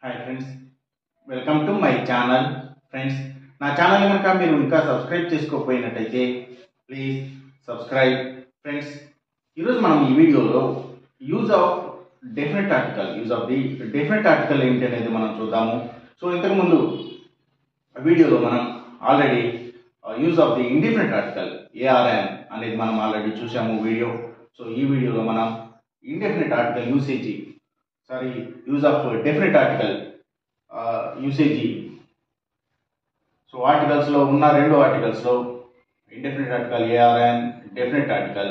Hi friends welcome to my channel friends నా channel కనుక మీరు ఇంకా సబ్స్క్రైబ్ చేసుకోకపోయినట్టయితే ప్లీజ్ సబ్స్క్రైబ్ ఫ్రెండ్స్ ఈరోజు మనం ఈ వీడియోలో use of definite article use of the definite article ఏంటి అనేది మనం చూద్దాము సో ఇంతకుముందు వీడియోలో మనం already use of the indefinite article a or an అనేది మనం ఆల్రెడీ చూసాము వీడియో సో ఈ వీడియోలో మనం indefinite article usage sorry use of definite article usage so ఆర్టికల్స్లో ఉన్న రెండు ఆర్టికల్స్లో indefinite article ARN definite article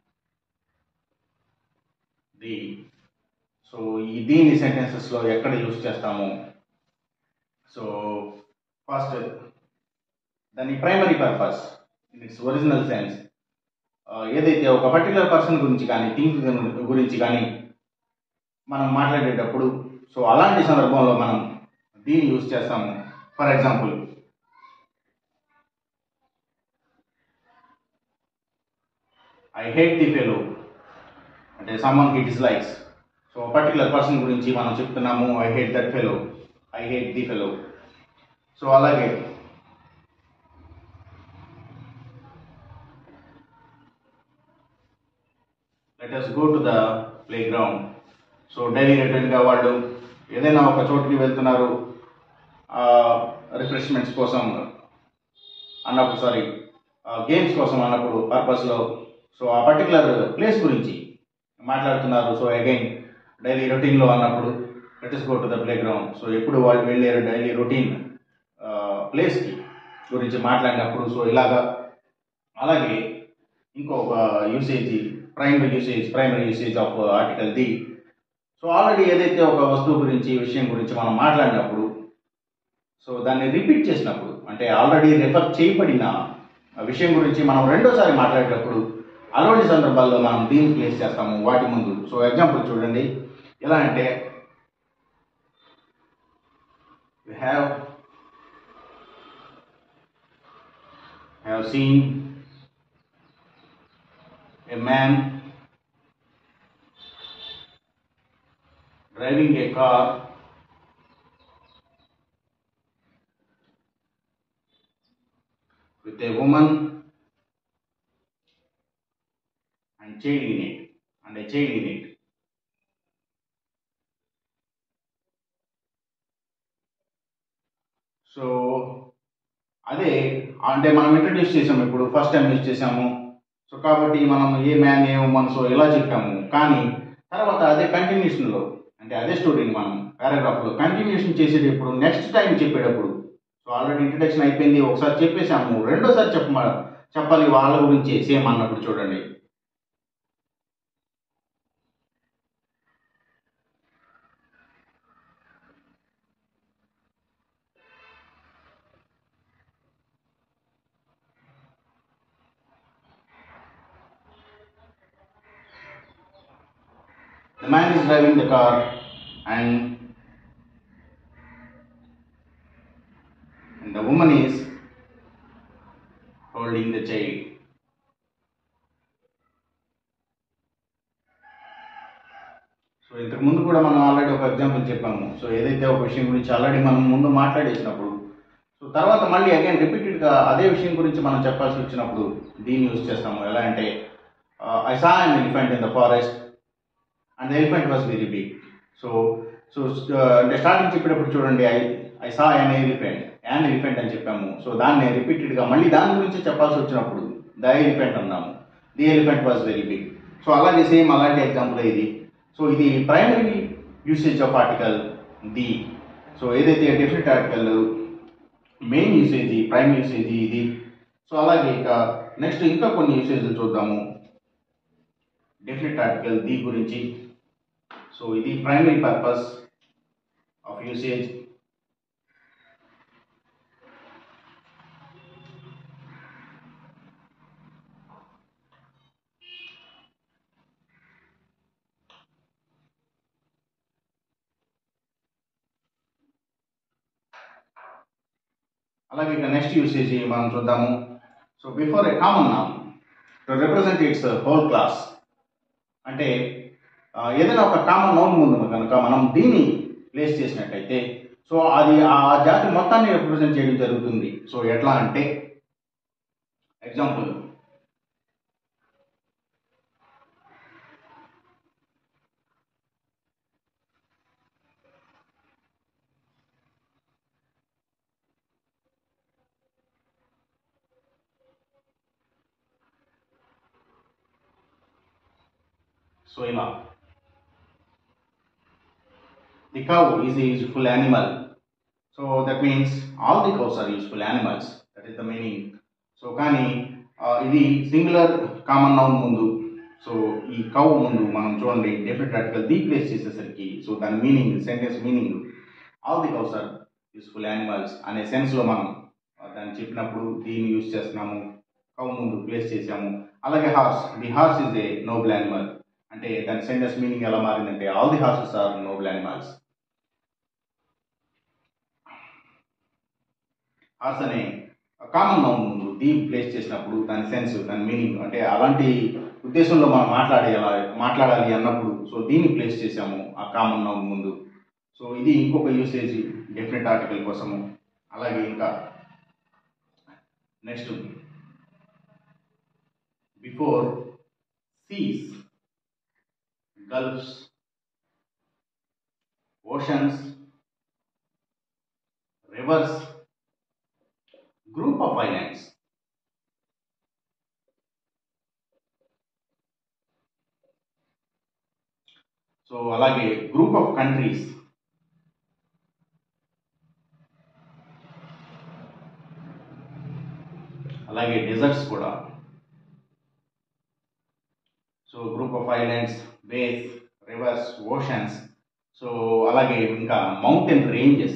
the so ఈ దీని సెంటెన్సెస్లో ఎక్కడ యూజ్ చేస్తాము సో ఫస్ట్ దాని primary purpose in its original sense ఏదైతే ఒక పర్టికులర్ పర్సన్ గురించి కానీ థింగ్ గురించి కానీ మనం మాట్లాడేటప్పుడు సో అలాంటి సందర్భంలో మనం దీన్ని యూజ్ చేస్తాము for example I hate the fellow అంటే someone he dislikes so particular person గురించి మనం చెప్తున్నాము I hate that fellow I hate the fellow so అలాగే let us go to the playground so daily రిటర్న్గా వాళ్ళు ఏదైనా ఒక చోటుకి వెళ్తున్నారు రిఫ్రెష్మెంట్స్ కోసం అన్నప్పుడు సారీ గేమ్స్ కోసం అన్నప్పుడు పర్పస్లో సో ఆ పర్టికులర్ ప్లేస్ గురించి మాట్లాడుతున్నారు సో అగైన్ డైలీ రొటీన్లో అన్నప్పుడు let us go to the playground so ఎప్పుడు వాళ్ళు వెళ్ళారు డైలీ రొటీన్ ప్లేస్కి గురించి మాట్లాడినప్పుడు సో ఇలాగా అలాగే ఇంకొక usage primary usage primary usage of article the so already ఏదైతే ఒక వస్తువు గురించి విషయం గురించి మనం మాట్లాడినప్పుడు సో దాన్ని రిపీట్ చేసినప్పుడు అంటే ఆల్రెడీ రెఫర్ చేయబడిన విషయం గురించి మనం రెండోసారి మాట్లాడేటప్పుడు అలాంటి సందర్భాల్లో మనం దీన్ని ప్లేస్ చేస్తాము వాటి ముందు సో ఎగ్జాంపుల్ చూడండి ఎలా అంటే you have have seen a man driving a car with a woman and child in it and a child in it so అదే అంటే మనం ఇంట్రడ్యూస్ చేసాము ఇప్పుడు ఫస్ట్ టైం యూజ్ చేసాము సో కాబట్టి మనం a man a woman so ఇలా చెప్పాము కానీ తర్వాత అదే కంటిన్యూషన్లో అంటే అదే స్టోరీని మనం పారాగ్రాఫ్లో కంటిన్యూషన్ చేసేటప్పుడు నెక్స్ట్ టైం చెప్పేటప్పుడు సో ఆల్రెడీ ఇంట్రడక్షన్ అయిపోయింది ఒకసారి చెప్పేసాము రెండోసారి చెప్ప చెప్పాలి వాళ్ళ గురించి సేమ్ అన్నప్పుడు చూడండి The man is driving the car and and the woman is holding the child. So ఇంతకు ముందు కూడా మనం ఆల్రెడీ ఒక ఎగ్జాంపుల్ చెప్పాము సో ఏదైతే ఒక విషయం గురించి ఆల్రెడీ మనం ముందు మాట్లాడేసినప్పుడు సో తర్వాత మళ్ళీ అగైన్ రిపీటెడ్గా అదే విషయం గురించి మనం చెప్పాల్సి వచ్చినప్పుడు దీన్ని యూజ్ చేస్తాము ఎలా అంటే I saw an elephant in the forest and the elephant was very big so so అంటే స్టార్టింగ్ చెప్పేటప్పుడు చూడండి I I saw an elephant an elephant అని చెప్పాము సో దాన్ని రిపీటెడ్గా మళ్ళీ దాని గురించి చెప్పాల్సి వచ్చినప్పుడు ద ఎలిఫెంట్ అన్నాము the elephant was very big so అలాగే సేమ్ అలాంటి ఎగ్జాంపుల్ ఇది సో ఇది primary usage of article the so ఏదైతే definite article main usage prime usage ఇది సో అలాగే ఇక నెక్స్ట్ ఇంకా కొన్ని యూసేజ్లు చూద్దాము డెఫినెట్ ఆర్టికల్ ది గురించి సో ఇది ప్రైమరీ పర్పస్ ఆఫ్ యూసేజ్ అలాగే ఇక నెక్స్ట్ యూసేజ్ మనం చూద్దాము so before a common noun to represent its whole class అంటే ఆ, ఏదైనా ఒక కామన్ నౌన్ ముందు కనుక మనం దీన్ని ప్లేస్ చేసినట్టయితే సో అది ఆ జాతి మొత్తాన్ని రిప్రజెంట్ చేయడం జరుగుతుంది సో ఎట్లా అంటే ఎగ్జాంపుల్ సో ఇలా the cow is a useful animal. So that means all the cows are useful animals. That is the meaning. So కానీ ఆ, ఇది సింగులర్ కామన్ నౌన్ ముందు సో ఈ కౌ ముందు మనం చూడండి డెఫినెట్ ఆర్టికల్ ది ప్లేస్ చేసేసరికి సో దాని meaning sentence meaning all the cows are useful animals అనే సెన్స్లో మనం ఆ, దాన్ని చెప్పినప్పుడు దీన్ని యూస్ చేస్తున్నాము కౌ ముందు ప్లేస్ చేసాము అలాగే horse the horse is a noble animal అంటే దాని సెంటెన్స్ మీనింగ్ ఎలా మారిందంటే all the horses are noble animals horse అనే కామన్ నౌన్ ముందు ది ప్లేస్ చేసినప్పుడు దాని సెన్స్ దాని మీనింగ్ అంటే అలాంటి ఉద్దేశంలో మనం మాట్లాడేలా మాట్లాడాలి అన్నప్పుడు సో దీన్ని ప్లేస్ చేసాము ఆ కామన్ నౌన్ ముందు సో ఇది ఇంకొక యూసేజ్ డెఫినెట్ ఆర్టికల్ కోసము అలాగే ఇంకా next before seas gulfs oceans rivers group of islands. So అలాగే గ్రూప్ ఆఫ్ కంట్రీస్ అలాగే డెజర్ట్స్ కూడా so group of islands bays rivers oceans so అలాగే ఇంకా మౌంటైన్ రేంజెస్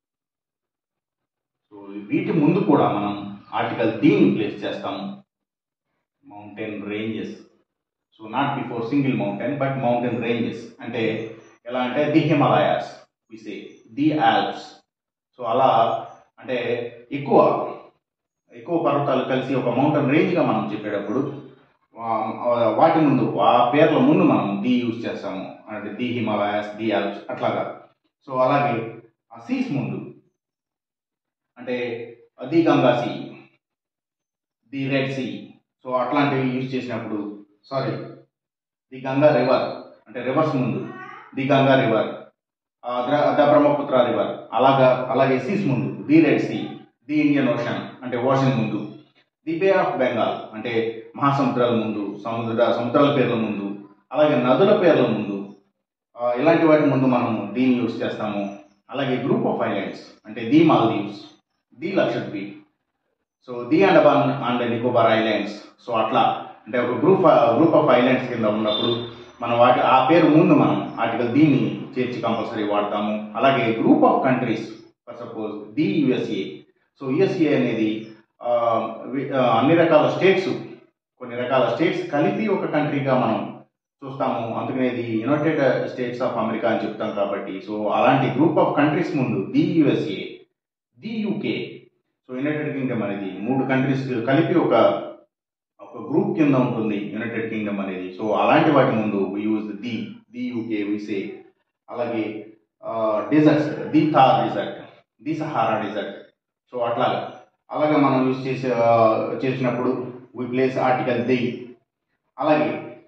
సో వీటి ముందు కూడా మనం ఆర్టికల్ దీన్ని ప్లేస్ చేస్తాము mountain ranges so not before single mountain but mountain ranges అంటే ఎలా అంటే ది హిమాలయాస్ విసే ది ఆల్ప్స్ సో అలా అంటే ఎక్కువ ఎక్కువ పర్వతాలు కలిసి ఒక మౌంటైన్ రేంజ్గా మనం చెప్పేటప్పుడు వా- వాటి ముందు ఆ పేర్ల ముందు మనం ది యూజ్ చేస్తాము అంటే ది హిమాలయాస్ ది ఆల్ప్స్ అట్లాగా సో అలాగే ఆ సీస్ ముందు అంటే the Ganga sea the Red Sea so అట్లాంటివి యూజ్ చేసినప్పుడు సారీ ది గంగా రివర్ అంటే రివర్స్ ముందు the Ganga river the Brahmaputra river అలాగా అలాగే సీస్ ముందు the Red Sea the Indian Ocean అంటే ఓషన్ ముందు ది బే ఆఫ్ బెంగాల్ అంటే మహాసముద్రాల ముందు సముద్ర సముద్రాల పేర్ల ముందు అలాగే నదుల పేర్ల ముందు ఆ, ఇలాంటి వాటి ముందు మనము దీన్ని యూజ్ చేస్తాము అలాగే గ్రూప్ ఆఫ్ ఐలాండ్స్ అంటే the Maldives the Lakshadweep so the Andaman and Nicobar Islands so అట్లా అంటే ఒక గ్రూప్ గ్రూప్ ఆఫ్ ఐలాండ్స్ కింద ఉన్నప్పుడు మనం వాటి ఆ పేరు ముందు మనం ఆర్టికల్ దీన్ని చేర్చి కంపల్సరీ వాడతాము అలాగే group of countries for suppose the USA so USA అనేది ఆ, వి- ఆ, అన్ని రకాల స్టేట్స్ కొన్ని రకాల స్టేట్స్ కలిపి ఒక కంట్రీగా మనం చూస్తాము అందుకనే ఇది యునైటెడ్ స్టేట్స్ ఆఫ్ అమెరికా అని చెప్తాం కాబట్టి సో అలాంటి గ్రూప్ ఆఫ్ కంట్రీస్ ముందు the USA the UK so United Kingdom అనేది మూడు కంట్రీస్ కలిపి ఒక ఒక గ్రూప్ కింద ఉంటుంది యునైటెడ్ కింగ్డమ్ అనేది సో అలాంటి వాటి ముందు యూజ్ ది ది యూకే విసే అలాగే deserts the Thar desert the Sahara desert so అట్లాగా అలాగే మనం యూజ్ చేసే ఆ, చేసినప్పుడు వి ప్లేస్ ఆర్టికల్ ది అలాగే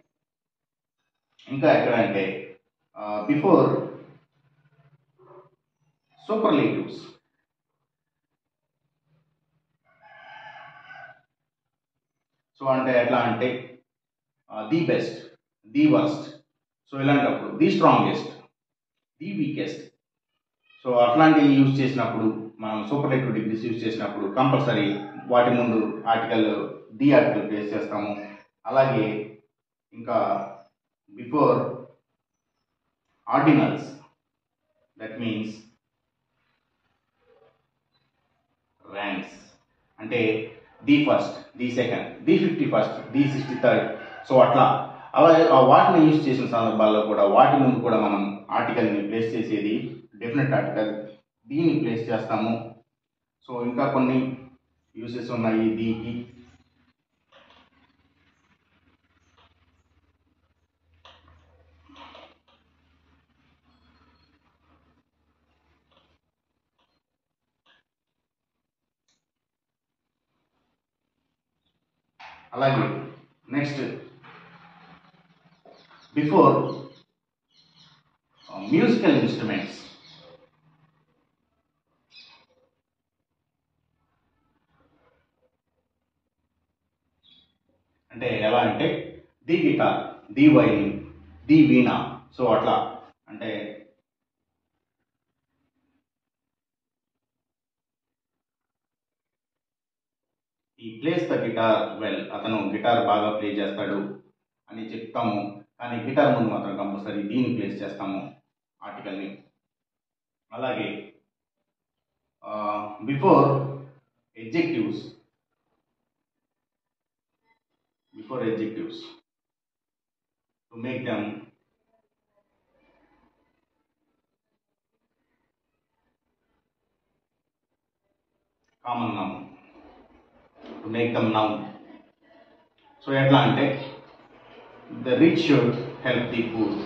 ఇంకా ఎక్కడ అంటే బిఫోర్ సూపర్లేటివ్స్ సో అంటే ఎట్లా అంటే the best the worst so ఇలాంటప్పుడు the strongest the weakest so అట్లాంటివి యూజ్ చేసినప్పుడు మనం సూపర్లేటివ్ డిగ్రీస్ యూజ్ చేసినప్పుడు కంపల్సరీ వాటి ముందు ఆర్టికల్ ది ఆర్టికల్ ప్లేస్ చేస్తాము అలాగే ఇంకా before ordinals that means ranks అంటే the first the second the fifty first the sixty third so అట్లా అలా ఆ వాటిని యూజ్ చేసిన సందర్భాల్లో కూడా వాటి ముందు కూడా మనం ఆర్టికల్ని ప్లేస్ చేసేది డెఫినెట్ ఆర్టికల్ దీన్ని ప్లేస్ చేస్తాము సో ఇంకా కొన్ని యూసెస్ ఉన్నాయి దీకి అలాగే నెక్స్ట్ బిఫోర్ మ్యూజికల్ ఇన్స్ట్రుమెంట్స్ అంటే ఎలా అంటే the guitar the violin the veena so అట్లా అంటే ఈ ప్లేస్ ద గిటార్ వెల్ అతను గిటార్ బాగా ప్లే చేస్తాడు అని చెప్తాము కానీ గిటార్ ముందు మాత్రం కంపల్సరీ దీన్ని ప్లేస్ చేస్తాము ఆర్టికల్ని అలాగే before adjectives before adjectives to make them common noun to make them noun so ఎట్లా అంటే the rich should help the poor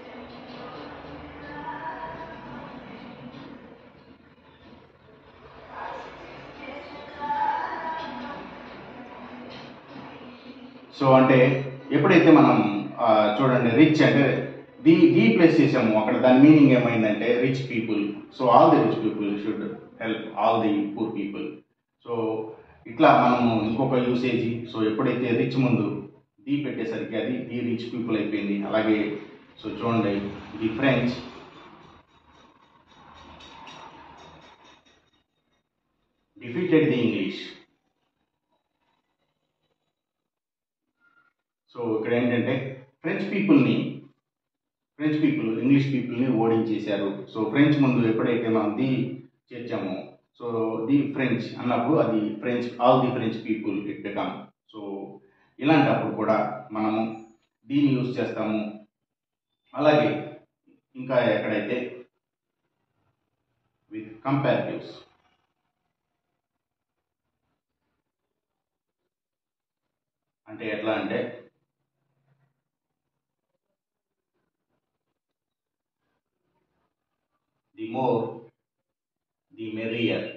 so అంటే ఎప్పుడైతే మనం ఆ, చూడండి రిచ్ అంటే ది ది ప్లేస్ చేసాము అక్కడ దాని మీనింగ్ ఏమైందంటే rich people so all the rich people should help all the poor people so ఇట్లా మనము ఇంకొక యూసేజ్ సో ఎప్పుడైతే రిచ్ ముందు ది పెట్టేసరికి అది ది రిచ్ పీపుల్ అయిపోయింది అలాగే సో చూడండి the French defeated the English so ఇక్కడ ఏంటంటే ఫ్రెంచ్ పీపుల్ని ఫ్రెంచ్ పీపుల్ ఇంగ్లీష్ పీపుల్ని ఓడించేశారు సో ఫ్రెంచ్ ముందు ఎప్పుడైతే మనం ది చేర్చామో సో ది ఫ్రెంచ్ అన్నప్పుడు అది French all the French people it become so ఇలాంటప్పుడు కూడా మనము దీన్ని యూజ్ చేస్తాము అలాగే ఇంకా ఎక్కడైతే విత్ కంపారిటివ్స్ అంటే ఎట్లా అంటే the more, the merrier.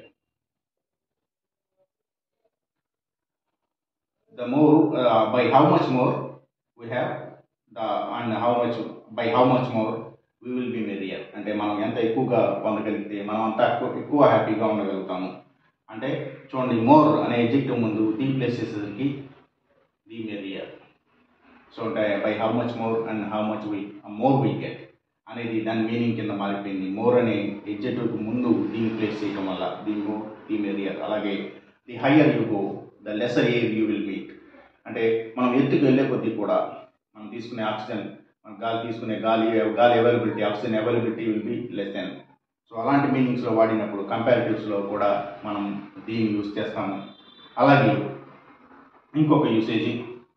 The more, uh, by how much more we have, the and how much, by how much more we will be merrier. అంటే మనం ఎంత ఎక్కువగా పొందగలిగితే మనం అంత ఎక్కువ ఎక్కువ హ్యాపీగా ఉండగలుగుతాము అంటే చూడండి మోర్ అనే ఎడ్జెక్టివ్ ముందు ది ప్లేస్ చేసేసరికి ది మెరియర్ సో అంటే by how much more and how much we more we get అనేది దాని మీనింగ్ కింద మారిపోయింది మోర్ అనే ఎడ్జెక్టివ్కి ముందు దీన్ని ప్లేస్ చేయడం వల్ల ది మోర్ ది మెరియర్ అలాగే the higher you go the lesser air you will meet అంటే మనం ఎత్తుకు వెళ్ళే కొద్దీ కూడా మనం తీసుకునే ఆక్సిజన్ మనం గాలి తీసుకునే గాలి గాలి availability oxygen availability will be less then so అలాంటి మీనింగ్స్లో వాడినప్పుడు కంపారిటివ్స్లో కూడా మనం దీన్ని యూజ్ చేస్తాము అలాగే ఇంకొక usage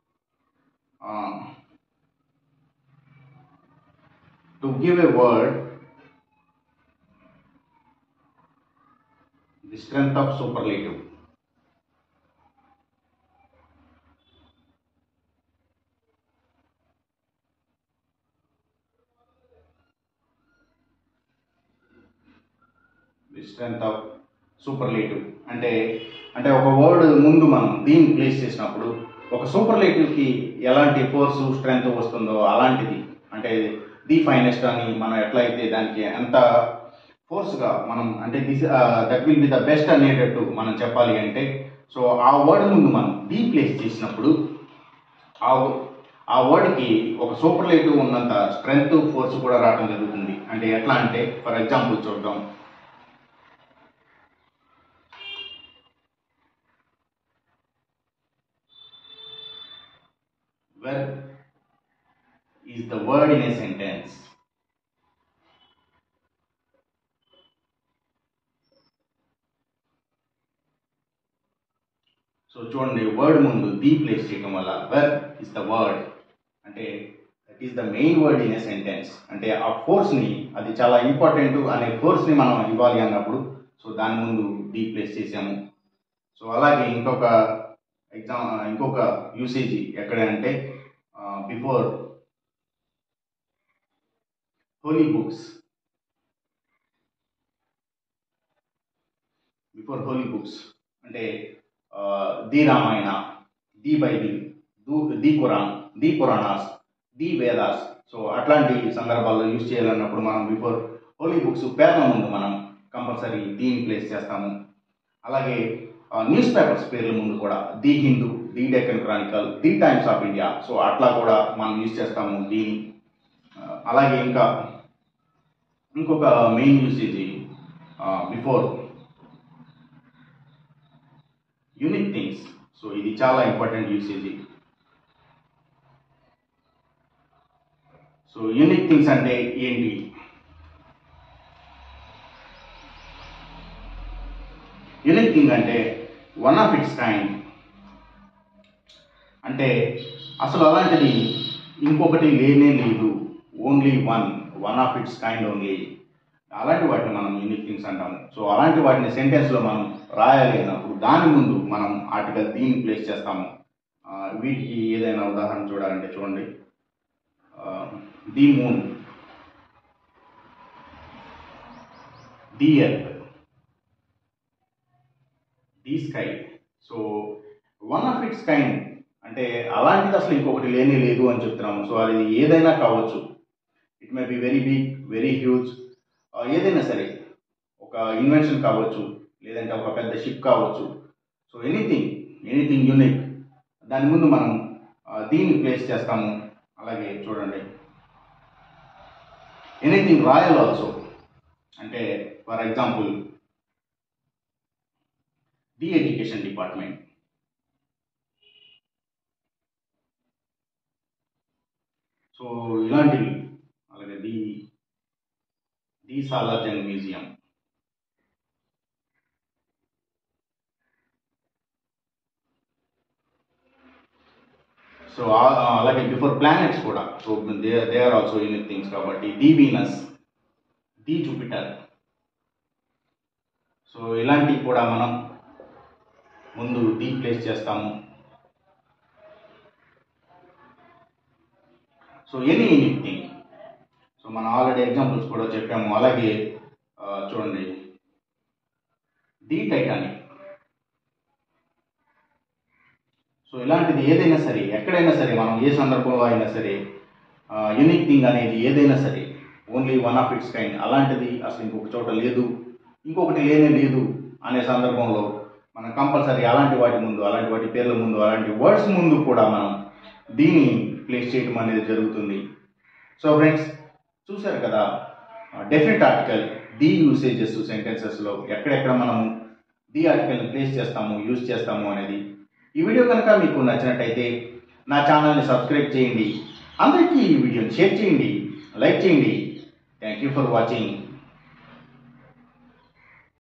to give a word the strength of superlative the strength of superlative అంటే అంటే ఒక వర్డ్ ముందు మనం దీన్ని ప్లేస్ చేసినప్పుడు ఒక సూపర్లేటివ్కి ఎలాంటి ఫోర్స్ స్ట్రెంగ్త్ వస్తుందో అలాంటిది అంటే ది ఫైనెస్ట్ అని మనం ఎట్లయితే దానికి ఎంత ఫోర్స్గా మనం అంటే this that will be the best అనేటట్టు మనం చెప్పాలి అంటే సో ఆ వర్డ్ ముందు మనం ది ప్లేస్ చేసినప్పుడు ఆ ఆ వర్డ్కి ఒక సూపర్లేటివ్ ఉన్నంత స్ట్రెంగ్త్ ఫోర్స్ కూడా రావడం జరుగుతుంది అంటే ఎట్లా అంటే ఫర్ ఎగ్జాంపుల్ చూద్దాం where is the word in a sentence so చూడండి వర్డ్ ముందు ది ప్లేస్ చేయడం వల్ల వెర్ ఇస్ ద వర్డ్ అంటే that is the main word in a sentence అంటే ఆ ఫోర్స్ని అది చాలా ఇంపార్టెంట్ అనే ఫోర్స్ని మనం ఇవ్వాలి అన్నప్పుడు సో దాని ముందు ది ప్లేస్ చేసాము సో అలాగే ఇంకొక ఎగ్జామ్ ఇంకొక యూసేజ్ ఎక్కడ అంటే before holy books before holy books అంటే ది రామాయణ ది బైబిల్ దు the Quran the Puranas the Vedas so అట్లాంటి సందర్భాల్లో యూజ్ చేయాలన్నప్పుడు మనం బిఫోర్ హోలీ బుక్స్ పేర్ల ముందు మనం కంపల్సరీ దీని ప్లేస్ చేస్తాము అలాగే న్యూస్ పేపర్స్ పేర్ల ముందు కూడా the Hindu the Deccan Chronicle the Times of India so అట్లా కూడా మనం యూజ్ చేస్తాము దీని ఆ, అలాగే ఇంకా ఇంకొక main usage before unique things so ఇది చాలా important usage so unique things అంటే ఏంటి యూనిక్ థింగ్ అంటే వన్ ఆఫ్ ఇట్స్ కైండ్ అంటే అసలు అలాంటిది ఇంకొకటి లేనే లేదు only one one of its kind only అలాంటి వాటిని మనం యూనిక్ థింగ్స్ అంటాము సో అలాంటి వాటిని సెంటెన్స్లో మనం రాయాలి అన్నప్పుడు దాని ముందు మనం ఆర్టికల్ దీన్ని ప్లేస్ చేస్తాము ఆ, వీటికి ఏదైనా ఉదాహరణ చూడాలంటే చూడండి the moon the earth the sky so one of its kind అంటే అలాంటిది అసలు ఇంకొకటి లేనే లేదు అని చెప్తున్నాము సో అది ఏదైనా కావచ్చు it may be very big very huge ఏదైనా సరే ఒక ఇన్వెన్షన్ కావచ్చు లేదంటే ఒక పెద్ద షిప్ కావచ్చు సో ఎనీథింగ్ ఎనీథింగ్ యూనిక్ దాని ముందు మనం ఆ, దీన్ని ప్లేస్ చేస్తాము అలాగే చూడండి ఎనీథింగ్ రాయల్ ఆల్సో అంటే for example the education department so ఇలాంటివి అలాగే the the Salar Jung museum so అలాగే బిఫోర్ ప్లానెట్స్ కూడా so they they are also unique things కాబట్టి the Venus the Jupiter so ఇలాంటివి కూడా మనం ముందు ది ప్లేస్ చేస్తాము so any unique thing so మనం ఆల్రెడీ ఎగ్జాంపుల్స్ కూడా చెప్పాము అలాగే ఆ, చూడండి ది టైటానిక్ సో ఇలాంటిది ఏదైనా సరే ఎక్కడైనా సరే మనం ఏ సందర్భంలో అయినా సరే యూనిక్ థింగ్ అనేది ఏదైనా సరే only one of its kind అలాంటిది అసలు ఇంకొక చోట లేదు ఇంకొకటి లేనే లేదు అనే సందర్భంలో మనం కంపల్సరీ అలాంటి వాటి ముందు అలాంటి వాటి పేర్ల ముందు అలాంటి వర్డ్స్ ముందు కూడా మనం దీన్ని ప్లేస్ చేయడం అనేది జరుగుతుంది సో ఫ్రెండ్స్ చూశారు కదా డెఫినెట్ ఆర్టికల్ ది యూసేజెస్ సెంటెన్సెస్లో ఎక్కడెక్కడ మనము ది ఆర్టికల్ని ప్లేస్ చేస్తాము యూజ్ చేస్తాము అనేది ఈ వీడియో కనుక మీకు నచ్చినట్టయితే నా ఛానల్ని సబ్స్క్రైబ్ చేయండి అందరికీ ఈ వీడియోని షేర్ చేయండి లైక్ చేయండి థ్యాంక్ యూ ఫర్ వాచింగ్